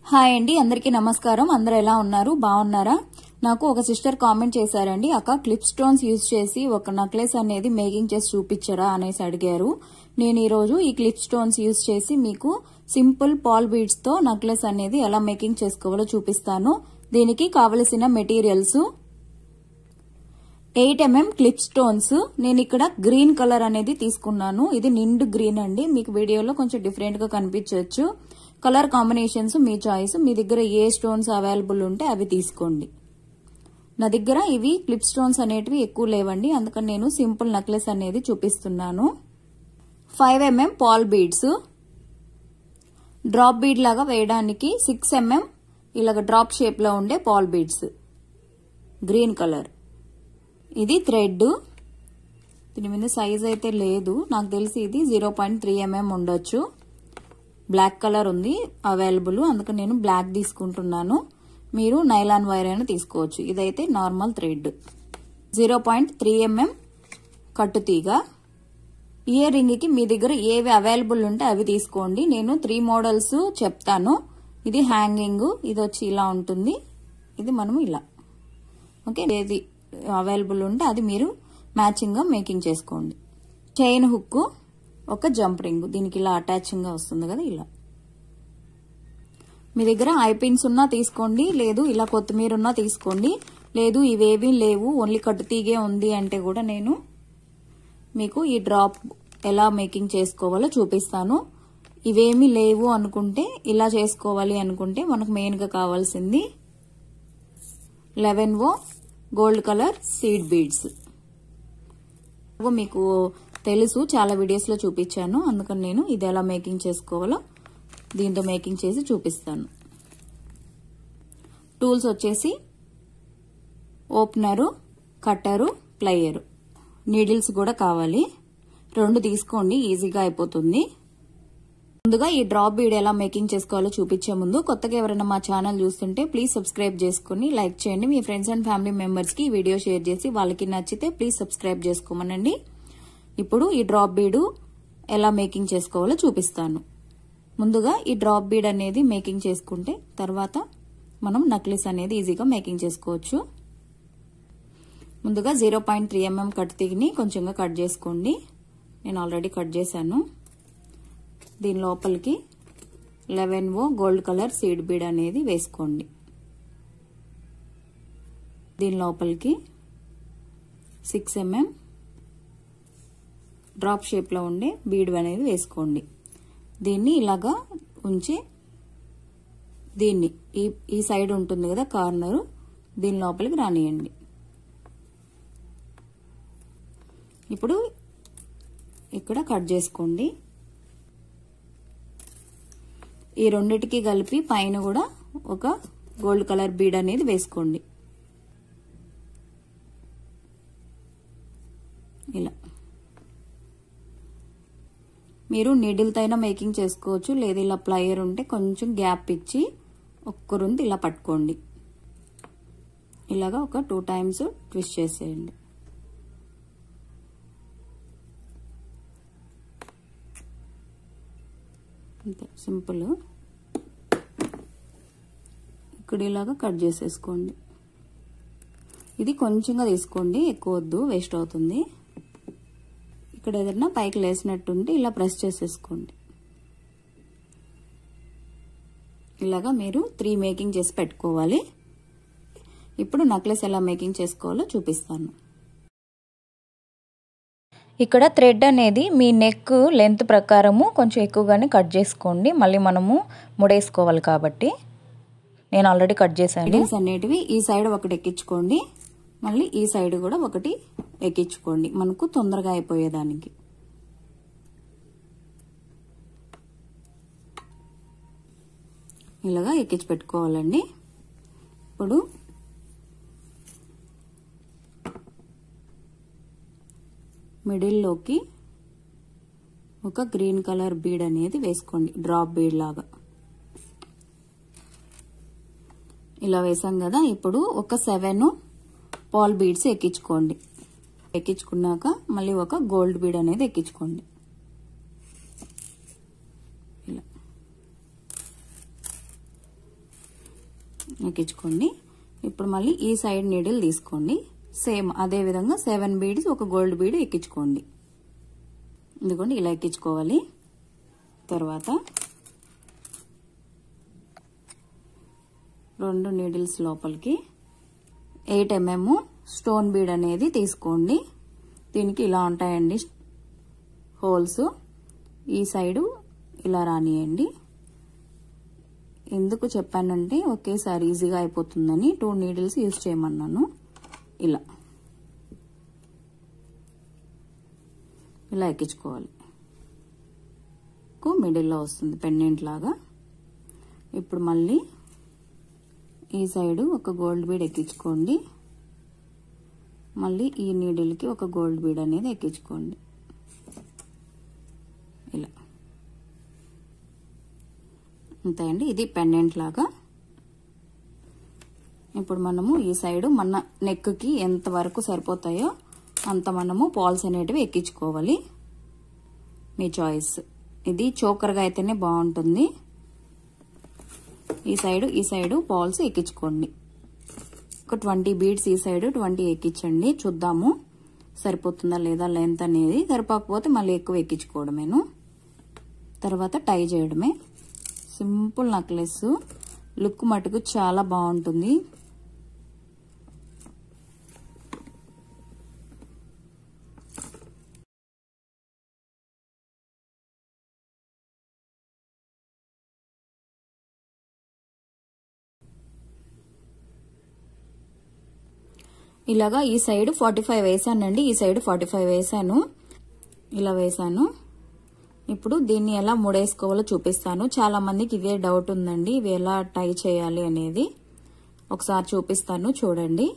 hi అండి అందరికీ నమస్కారం అందరూ ఎలా ఉన్నారు బాగున్నారా నాకు ఒక సిస్టర్ కామెంట్ చేశారండి అక్క క్లిప్ స్టోన్స్ యూజ్ చేసి ఒక నెక్లెస్ అనేది మేకింగ్ చేసి చూపించరా అనేసి అడిగారు నేను ఈరోజు ఈ క్లిప్ స్టోన్స్ యూజ్ చేసి మీకు సింపుల్ పాల్ బీడ్స్ తో నెక్లెస్ అనేది ఎలా మేకింగ్ చేసుకోవాలో చూపిస్తాను దీనికి కావలసిన materials eight mm clip stones నేను ఇక్కడ గ్రీన్ కలర్ అనేది తీసుకున్నాను ఇది నిండు గ్రీన్ అండి మీకు వీడియోలో కొంచెం డిఫరెంట్ గా కనిపించవచ్చు కలర్ కాంబినేషన్స్ మీ చాయిస్ మీ దగ్గర ఏ స్టోన్స్ అవైలబుల్ ఉంటే అవి తీసుకోండి నా దగ్గర ఇవి క్లిప్ స్టోన్స్ అనేటివి ఎక్కువ లేవండి అందుకని నేను సింపుల్ నెక్లెస్ అనేది చూపిస్తున్నాను five mm pearl beads drop bead లాగా వేయడానికి సిక్స్ ఎంఎం ఇలాగ డ్రాప్ షేప్ లో ఉండే పాల్ బీడ్స్ గ్రీన్ కలర్ ఇది థ్రెడ్ దీని మీద సైజ్ అయితే లేదు నాకు తెలిసి ఇది జీరో పాయింట్ త్రీ ఎంఎం ఉండొచ్చు బ్లాక్ కలర్ ఉంది అవైలబుల్ అందుకని నేను బ్లాక్ తీసుకుంటున్నాను మీరు నైలాన్ వైర్ అయినా తీసుకోవచ్చు ఇదైతే normal thread zero point three mm కట్టుతీగ ఇయర్ రింగ్కి మీ దగ్గర ఏవి అవైలబుల్ ఉంటే అవి తీసుకోండి నేను త్రీ మోడల్స్ చెప్తాను ఇది హ్యాంగింగ్ ఇది వచ్చి ఇలా ఉంటుంది ఇది మనం ఇలా ఓకే ఏది అవైలబుల్ ఉంటే అది మీరు మ్యాచింగ్గా మేకింగ్ చేసుకోండి చైన్ హుక్ ఒక జంప్ రింగ్ దీనికి ఇలా అటాచింగ్గా వస్తుంది కదా ఇలా మీ దగ్గర ఐ పిన్స్ ఉన్నా తీసుకోండి లేదు ఇలా కొత్తిమీర ఉన్నా తీసుకోండి లేదు ఇవేవీ లేవు ఓన్లీ కట్టుతీగే ఉంది అంటే కూడా నేను మీకు ఈ డ్రాప్ ఎలా మేకింగ్ చేసుకోవాలో చూపిస్తాను ఇవేమీ లేవు అనుకుంటే ఇలా చేసుకోవాలి అనుకుంటే మనకు మెయిన్గా కావాల్సింది eleven O gold colour seed beads మీకు తెలుసు చాలా వీడియోస్లో చూపించాను అందుకని నేను ఇది ఎలా మేకింగ్ చేసుకోవాలో దీంతో మేకింగ్ చేసి చూపిస్తాను టూల్స్ వచ్చేసి ఓపెనరు కట్టరు ప్లయరు నీడిల్స్ కూడా కావాలి రెండు తీసుకోండి ఈజీగా అయిపోతుంది ముందుగా ఈ డ్రాప్ బీడ్ ఎలా మేకింగ్ చేసుకోవాలో చూపించే ముందు కొత్తగా ఎవరైనా మా ఛానల్ చూస్తుంటే ప్లీజ్ సబ్స్క్రైబ్ చేసుకుని లైక్ చేయండి మీ ఫ్రెండ్స్ అండ్ ఫ్యామిలీ మెంబర్స్కి ఈ వీడియో షేర్ చేసి వాళ్ళకి నచ్చితే ప్లీజ్ సబ్స్క్రైబ్ చేసుకోమనండి ఇప్పుడు ఈ డ్రాప్ బీడు ఎలా మేకింగ్ చేసుకోవాలో చూపిస్తాను ముందుగా ఈ డ్రాప్ బీడ్ అనేది మేకింగ్ చేసుకుంటే తర్వాత మనం నక్లిస్ అనేది ఈజీగా మేకింగ్ చేసుకోవచ్చు ముందుగా zero point three mm cut తిగిని కొంచెంగా కట్ చేసుకోండి నేను ఆల్రెడీ కట్ చేశాను దీని లోపలికి eleven O gold colour seed bead అనేది వేసుకోండి దీని లోపలికి సిక్స్ ఎంఎం డ్రాప్ షేప్లో ఉండే బీడ్ అనేది వేసుకోండి దీన్ని ఇలాగా ఉంచి దీన్ని ఈ ఈ సైడ్ ఉంటుంది కదా కార్నరు దీని లోపలికి రానియండి ఇప్పుడు ఇక్కడ కట్ చేసుకోండి ఈ రెండిటికి కలిపి పైన కూడా ఒక గోల్డ్ కలర్ బీడ్ అనేది వేసుకోండి ఇలా మీరు నీడిల్తో అయినా మేకింగ్ చేసుకోవచ్చు లేదు ఇలా ప్లయర్ ఉంటే కొంచెం గ్యాప్ ఇచ్చి ఒక్క రొంతు ఇలా పట్టుకోండి ఇలాగా ఒక టూ టైమ్స్ ట్విస్ట్ చేసేయండి అంతే సింపుల్ ఇక్కడ ఇలాగా కట్ చేసేసుకోండి ఇది కొంచెంగా తీసుకోండి ఎక్కువ వద్దు వేస్ట్ అవుతుంది ఇక్కడ ఏదైనా పైకి లేసినట్టుంటే ఇలా ప్రెస్ చేసేసుకోండి ఇలాగా మీరు త్రీ మేకింగ్ చేసి పెట్టుకోవాలి ఇప్పుడు నెక్లెస్ ఎలా మేకింగ్ చేసుకోవాలో చూపిస్తాను ఇక్కడ థ్రెడ్ అనేది మీ నెక్ లెంత్ ప్రకారము కొంచెం ఎక్కువగానే కట్ చేసుకోండి మళ్ళీ మనము ముడేసుకోవాలి కాబట్టి నేను ఆల్రెడీ కట్ చేశాను నీడిల్స్ అనేటివి ఈ సైడ్ ఒకటి ఎక్కించుకోండి మళ్ళీ ఈ సైడ్ కూడా ఒకటి ఎక్కించుకోండి మనకు తొందరగా అయిపోయేదానికి ఇలాగా ఎక్కించి పెట్టుకోవాలండి ఇప్పుడు మిడిల్లోకి ఒక గ్రీన్ కలర్ బీడ్ అనేది వేసుకోండి డ్రాప్ బీడ్ లాగా ఇలా వేసాం కదా ఇప్పుడు ఒక సెవెన్ పాల్ బీడ్స్ ఎక్కించుకోండి ఎక్కించుకున్నాక మళ్ళీ ఒక గోల్డ్ బీడ్ అనేది ఎక్కించుకోండి ఇలా ఎక్కించుకోండి ఇప్పుడు మళ్ళీ ఈ సైడ్ నీడిల్ తీసుకోండి సేమ్ అదే విధంగా సెవెన్ బీడ్స్ ఒక గోల్డ్ బీడ్ ఎక్కించుకోండి ఎందుకంటే ఇలా ఎక్కించుకోవాలి తర్వాత రెండు నీడిల్స్ లోపలికి ఎయిట్ ఎంఎం స్టోన్ బీడ్ అనేది తీసుకోండి దీనికి ఇలా ఉంటాయండి హోల్స్ ఈ సైడు ఇలా రానియండి ఎందుకు చెప్పానంటే ఒకేసారి ఈజీగా అయిపోతుందని టూ నీడిల్స్ యూజ్ చేయమన్నాను ఇలా ఇలా ఎక్కించుకోవాలి మిడిల్లో వస్తుంది పెండెంట్ లాగా ఇప్పుడు మళ్ళీ ఈ సైడు ఒక గోల్డ్ బీడ్ ఎక్కించుకోండి మళ్ళీ ఈ నీడిల్కి ఒక గోల్డ్ బీడ్ అనేది ఎక్కించుకోండి ఇలా అంతే అండి ఇది పెండెంట్ లాగా ఇప్పుడు మనము ఈ సైడు మన నెక్కి ఎంత వరకు సరిపోతాయో అంత మనము పాల్స్ అనేటివి ఎక్కించుకోవాలి మీ చాయిస్ ఇది చోకర్గా అయితేనే బాగుంటుంది ఈ సైడు ఈ సైడు పాల్స్ ఎక్కించుకోండి ఒక ట్వంటీ బీడ్స్ ఈ సైడు ట్వంటీ ఎక్కించండి చూద్దాము సరిపోతుందా లేదా లెంత్ అనేది సరిపోకపోతే మళ్ళీ ఎక్కువ ఎక్కించుకోవడమేను తర్వాత టై చేయడమే సింపుల్ నెక్లెస్ లుక్ మటుకు చాలా బాగుంటుంది ఇలాగా ఈ సైడ్ ఫార్టీ ఫైవ్ వేసానండి ఈ సైడ్ ఫార్టీ ఫైవ్ వేసాను ఇలా వేసాను ఇప్పుడు దీన్ని ఎలా ముడేసుకోవాలో చూపిస్తాను చాలా మందికి ఇదే డౌట్ ఉందండి ఇవి ఎలా టై చేయాలి అనేది ఒకసారి చూపిస్తాను చూడండి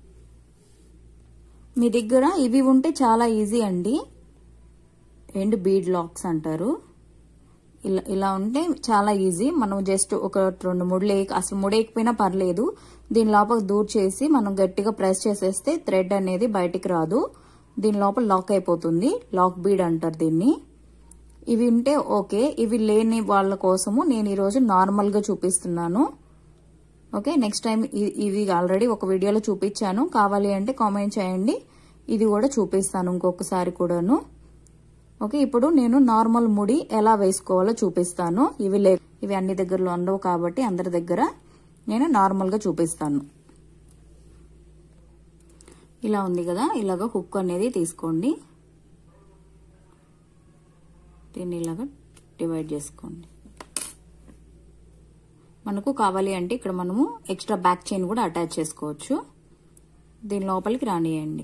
మీ దగ్గర ఇవి ఉంటే చాలా ఈజీ అండి ఎండ్ బీడ్ లాక్స్ అంటారు ఇలా ఇలా ఉంటే చాలా ఈజీ మనం జస్ట్ ఒక రెండు ముడులు అసలు ముడేయకపోయినా పర్లేదు దీని లోపల దూర్ చేసి మనం గట్టిగా ప్రెస్ చేసేస్తే థ్రెడ్ అనేది బయటికి రాదు దీని లోపల లాక్ అయిపోతుంది లాక్ బీడ్ అంటారు దీన్ని ఇవి ఉంటే ఓకే ఇవి లేని వాళ్ళ కోసము నేను ఈరోజు నార్మల్గా చూపిస్తున్నాను ఓకే నెక్స్ట్ టైం ఇవి ఆల్రెడీ ఒక వీడియోలో చూపించాను కావాలి అంటే కామెంట్ చేయండి ఇది కూడా చూపిస్తాను ఇంకొకసారి కూడాను ఓకే ఇప్పుడు నేను నార్మల్ ముడి ఎలా వేసుకోవాలో చూపిస్తాను ఇవి లే ఇవి అన్ని దగ్గరలో ఉండవు కాబట్టి అందరి దగ్గర నేను నార్మల్గా చూపిస్తాను ఇలా ఉంది కదా ఇలాగ హుక్ అనేది తీసుకోండి దీన్ని ఇలాగ డివైడ్ చేసుకోండి మనకు కావాలి అంటే ఇక్కడ మనము ఎక్స్ట్రా బ్యాక్ చైన్ కూడా అటాచ్ చేసుకోవచ్చు దీని లోపలికి రానియండి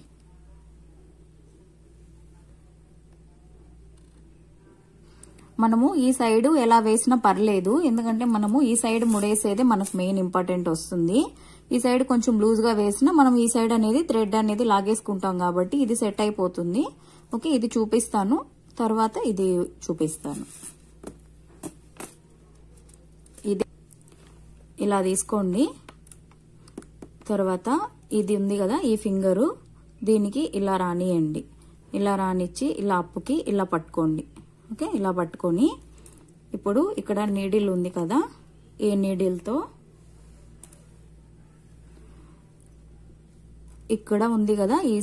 మనము ఈ సైడ్ ఎలా వేసినా పర్లేదు ఎందుకంటే మనము ఈ సైడ్ ముడేసేదే మనకు మెయిన్ ఇంపార్టెంట్ వస్తుంది ఈ సైడ్ కొంచెం లూజ్ గా వేసినా మనం ఈ సైడ్ అనేది థ్రెడ్ అనేది లాగేసుకుంటాం కాబట్టి ఇది సెట్ అయిపోతుంది ఓకే ఇది చూపిస్తాను తర్వాత ఇది చూపిస్తాను ఇది ఇలా తీసుకోండి తర్వాత ఇది ఉంది కదా ఈ ఫింగరు దీనికి ఇలా రానియండి ఇలా రానిచ్చి ఇలా అప్పుకి ఇలా పట్టుకోండి ఓకే ఇలా పట్టుకొని ఇప్పుడు ఇక్కడ నీడిల్ ఉంది కదా ఈ నీడిల్తో ఇక్కడ ఉంది కదా ఈ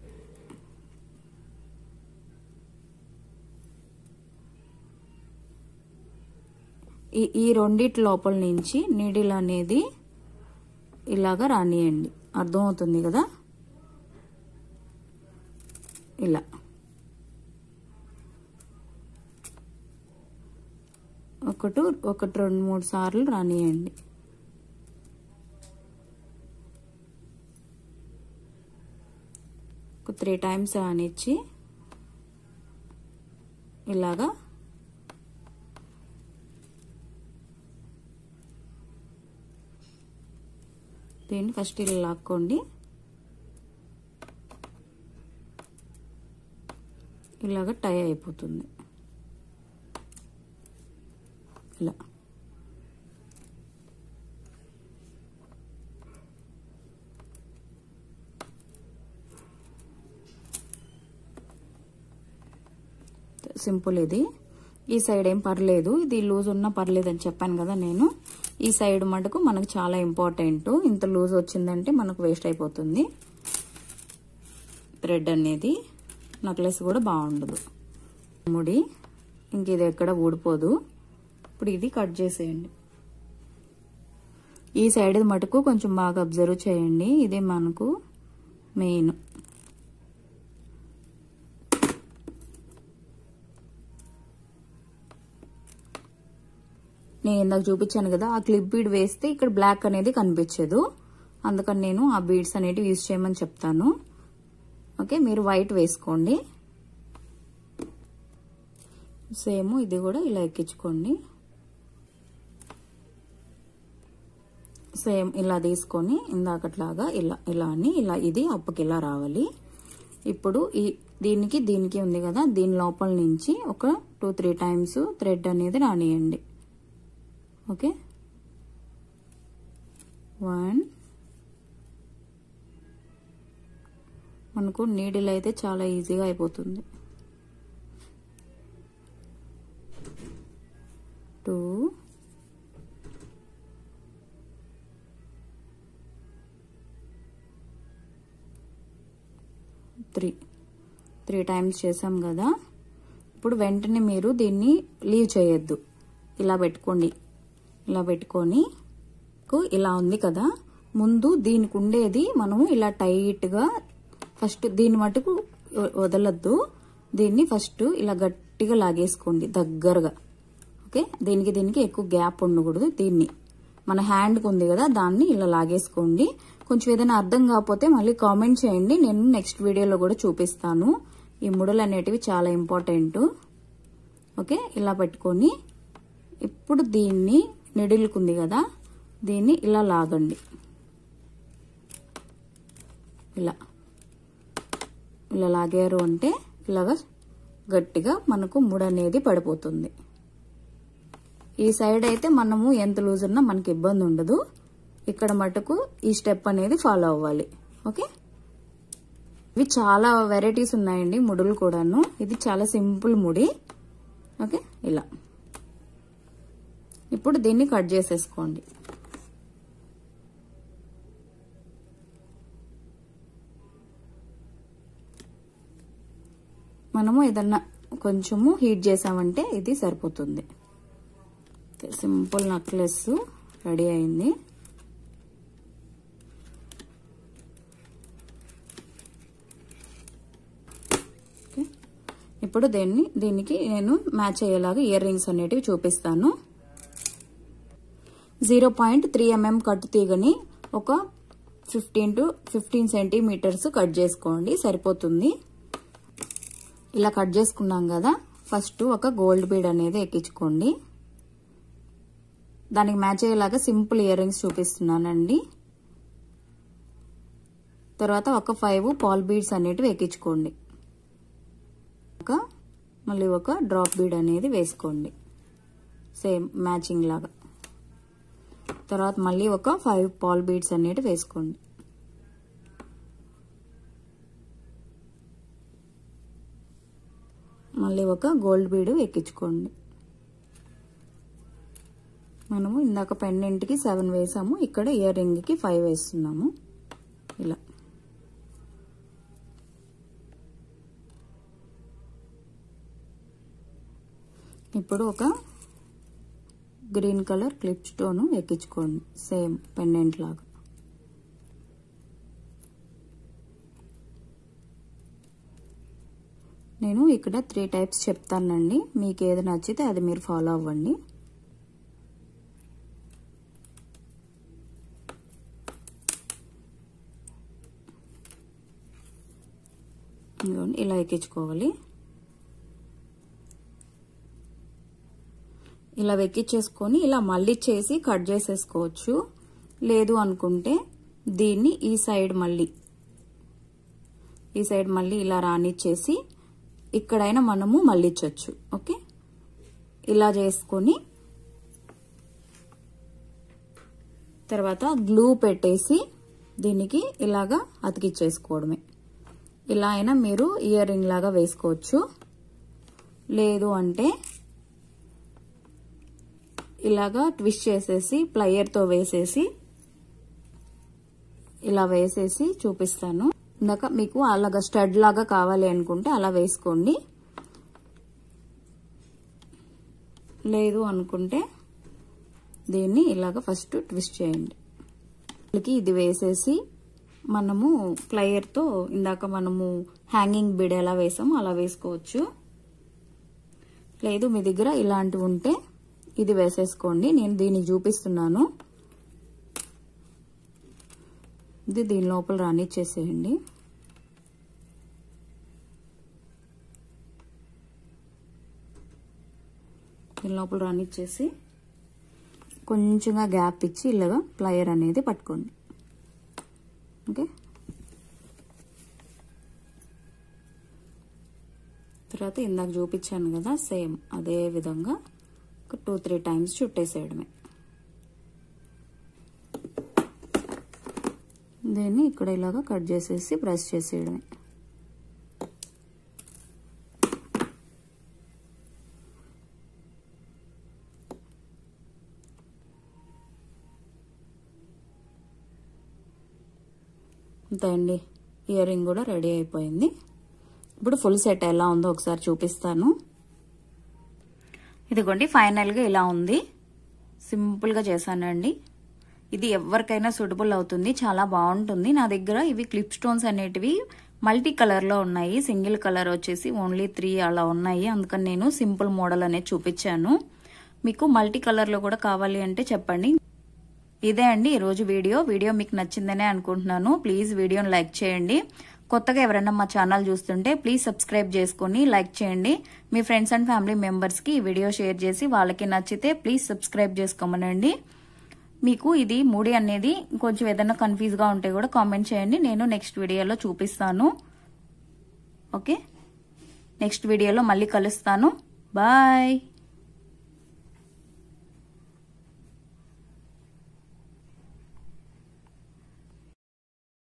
ఈ ఈ రెండిటి లోపల నుంచి నీడిల్ అనేది ఇలాగా రానియండి అర్థమవుతుంది కదా ఇలా ఒకటి ఒకటి రెండు మూడు సార్లు రానియండి ఒక త్రీ టైమ్స్ రానిచ్చి ఇలాగా దీన్ని ఫస్ట్ ఇలా లాక్కోండి ఇలాగ టై అయిపోతుంది ఇలా సింపుల్ ఇది ఈ సైడ్ ఏం పర్లేదు ఇది లూజ్ ఉన్నా పర్లేదు అని చెప్పాను కదా నేను ఈ సైడ్ మటుకు మనకు చాలా ఇంపార్టెంట్ ఇంత లూజ్ వచ్చిందంటే మనకు వేస్ట్ అయిపోతుంది థ్రెడ్ అనేది నెక్లెస్ కూడా బాగుండదు ముడి ఇంక ఇది ఎక్కడ ఊడిపోదు ఇప్పుడు ఇది కట్ చేసేయండి ఈ సైడ్ మటుకు కొంచెం బాగా అబ్జర్వ్ చేయండి ఇదే మనకు మెయిన్ నేను ఇందాక చూపించాను కదా ఆ క్లిప్ బీడ్ వేస్తే ఇక్కడ బ్లాక్ అనేది కనిపించదు అందుకని నేను ఆ బీడ్స్ అనేటివి యూజ్ చేయమని చెప్తాను ఓకే మీరు వైట్ వేసుకోండి సేమ్ ఇది కూడా ఇలా ఎక్కించుకోండి సేమ్ ఇలా తీసుకొని ఇందాకట్లాగా ఇలా ఇలా అని ఇలా ఇది అప్పకి ఇలా రావాలి ఇప్పుడు ఈ దీనికి దీనికి ఉంది కదా దీని లోపల నుంచి ఒక టూ త్రీ టైమ్స్ థ్రెడ్ అనేది రానియండి ఓకే వన్ మనకు నీడిల్ అయితే చాలా ఈజీగా అయిపోతుంది టూ త్రీ త్రీ టైమ్స్ చేసాం కదా ఇప్పుడు వెంటనే మీరు దీన్ని లీవ్ చేయొద్దు ఇలా పెట్టుకోండి ఇలా పెట్టుకొని ఇలా ఉంది కదా ముందు దీనికి ఉండేది మనము ఇలా టైట్గా ఫస్ట్ దీని మటుకు వదలద్దు దీన్ని ఫస్ట్ ఇలా గట్టిగా లాగేసుకోండి దగ్గరగా ఓకే దీనికి దీనికి ఎక్కువ గ్యాప్ ఉండకూడదు దీన్ని మన హ్యాండ్కి ఉంది కదా దాన్ని ఇలా లాగేసుకోండి కొంచెం ఏదైనా అర్థం కాకపోతే మళ్ళీ కామెంట్ చేయండి నేను నెక్స్ట్ వీడియోలో కూడా చూపిస్తాను ఈ ముడలు అనేటివి చాలా ఇంపార్టెంట్ ఓకే ఇలా పెట్టుకొని ఇప్పుడు దీన్ని నిడిలుకుంది కదా దీన్ని ఇలా లాగండి ఇలా ఇలా లాగారు అంటే ఇలాగా గట్టిగా మనకు ముడ అనేది పడిపోతుంది ఈ సైడ్ అయితే మనము ఎంత లూజ్ ఉన్నా మనకి ఇబ్బంది ఉండదు ఇక్కడ మటుకు ఈ స్టెప్ అనేది ఫాలో అవ్వాలి ఓకే ఇవి చాలా వెరైటీస్ ఉన్నాయండి ముడులు కూడాను ఇది చాలా సింపుల్ ముడి ఓకే ఇలా ఇప్పుడు దీన్ని కట్ చేసేసుకోండి మనము ఏదన్నా కొంచెము హీట్ చేసామంటే ఇది సరిపోతుంది సింపుల్ నెక్లెస్ రెడీ అయింది ఇప్పుడు దీన్ని దీనికి నేను మ్యాచ్ అయ్యేలాగా ఇయర్ రింగ్స్ అనేటివి చూపిస్తాను జీరో పాయింట్ త్రీ ఎంఎం కట్టు తీగని ఒక fifteen to fifteen centimetres cut చేసుకోండి సరిపోతుంది ఇలా కట్ చేసుకున్నాం కదా ఫస్ట్ ఒక గోల్డ్ బీడ్ అనేది ఎక్కించుకోండి దానికి మ్యాచ్ అయ్యేలాగా సింపుల్ ఇయర్ రింగ్స్ చూపిస్తున్నానండి తర్వాత ఒక ఫైవ్ పాల్ బీడ్స్ అనేటివి ఎక్కించుకోండి ఒక మళ్ళీ ఒక డ్రాప్ బీడ్ అనేది వేసుకోండి సేమ్ మ్యాచింగ్ లాగా తర్వాత మళ్ళీ ఒక ఫైవ్ పాల్ బీడ్స్ అనేటివి వేసుకోండి మళ్ళీ ఒక గోల్డ్ బీడు ఎక్కించుకోండి మనము ఇందాక పెండెంట్కి సెవెన్ వేసాము ఇక్కడ ఇయర్ రింగ్కి ఫైవ్ వేస్తున్నాము ఇలా ఇప్పుడు ఒక గ్రీన్ కలర్ క్లిప్ స్టోన్ ఎక్కించుకోండి సేమ్ పెండెంట్ లాగా నేను ఇక్కడ త్రీ టైప్స్ చెప్తానండి మీకు ఏది నచ్చితే అది మీరు ఫాలో అవ్వండి ఇలా ఎక్కించుకోవాలి ఇలా వెక్కిచ్చేసుకొని ఇలా మళ్ళీ చేసి కట్ చేసేసుకోవచ్చు లేదు అనుకుంటే దీన్ని ఈ సైడ్ మళ్ళీ ఈ సైడ్ మళ్ళీ ఇలా రానిచ్చేసి ఇక్కడైనా మనము మళ్ళించవచ్చు ఓకే ఇలా చేసుకొని తర్వాత గ్లూ పెట్టేసి దీనికి ఇలాగా అతికిచ్చేసుకోవడమే ఇలా అయినా మీరు ఇయర్ రింగ్ లాగా వేసుకోవచ్చు లేదు అంటే ఇలాగా ట్విస్ట్ చేసేసి ప్లయర్తో వేసేసి ఇలా వేసేసి చూపిస్తాను ఇందాక మీకు అలాగా స్టడ్ లాగా కావాలి అనుకుంటే అలా వేసుకోండి లేదు అనుకుంటే దీన్ని ఇలాగ ఫస్ట్ ట్విస్ట్ చేయండి ఇది వేసేసి మనము ప్లయర్తో ఇందాక మనము హ్యాంగింగ్ బిడ్ ఎలా వేసామో అలా వేసుకోవచ్చు లేదు మీ దగ్గర ఇలాంటివి ఉంటే ఇది వేసేసుకోండి నేను దీన్ని చూపిస్తున్నాను ఇది దీని లోపల రానిచ్చేసేయండి దీని లోపల రానిచ్చేసి కొంచెంగా గ్యాప్ ఇచ్చి ఇలాగా ప్లయర్ అనేది పట్టుకోండి ఓకే తర్వాత ఇందాక చూపించాను కదా సేమ్ అదే విధంగా ఒక టూ త్రీ టైమ్స్ చుట్టేసేయడమే దీన్ని ఇక్కడ ఇలాగా కట్ చేసేసి ప్రెస్ చేసేయడమే అంతే అండి ఇయర్ రింగ్ కూడా రెడీ అయిపోయింది ఇప్పుడు ఫుల్ సెట్ ఎలా ఉందో ఒకసారి చూపిస్తాను ఇదిగోండి ఫైనల్గా ఇలా ఉంది సింపుల్గా చేశానండి ఇది ఎవరికైనా సూటబుల్ అవుతుంది చాలా బాగుంటుంది నా దగ్గర ఇవి క్లిప్ స్టోన్స్ అనేటివి మల్టీ కలర్లో ఉన్నాయి సింగిల్ కలర్ వచ్చేసి ఓన్లీ త్రీ అలా ఉన్నాయి అందుకని నేను సింపుల్ మోడల్ అనేది చూపించాను మీకు మల్టీ కలర్లో కూడా కావాలి అంటే చెప్పండి ఇదే అండి ఈరోజు వీడియో వీడియో మీకు నచ్చిందనే అనుకుంటున్నాను ప్లీజ్ వీడియోని లైక్ చేయండి కొత్తగా ఎవరైనా మా ఛానల్ చూస్తుంటే ప్లీజ్ సబ్స్క్రైబ్ చేసుకుని లైక్ చేయండి మీ ఫ్రెండ్స్ అండ్ ఫ్యామిలీ మెంబర్స్కి ఈ వీడియో షేర్ చేసి వాళ్ళకి నచ్చితే ప్లీజ్ సబ్స్క్రైబ్ చేసుకోమనండి మీకు ఇది మూడి అనేది కొంచెం ఏదైనా కన్ఫ్యూజ్గా ఉంటే కూడా కామెంట్ చేయండి నేను నెక్స్ట్ వీడియోలో చూపిస్తాను ఓకే నెక్స్ట్ వీడియోలో మళ్ళీ కలుస్తాను బాయ్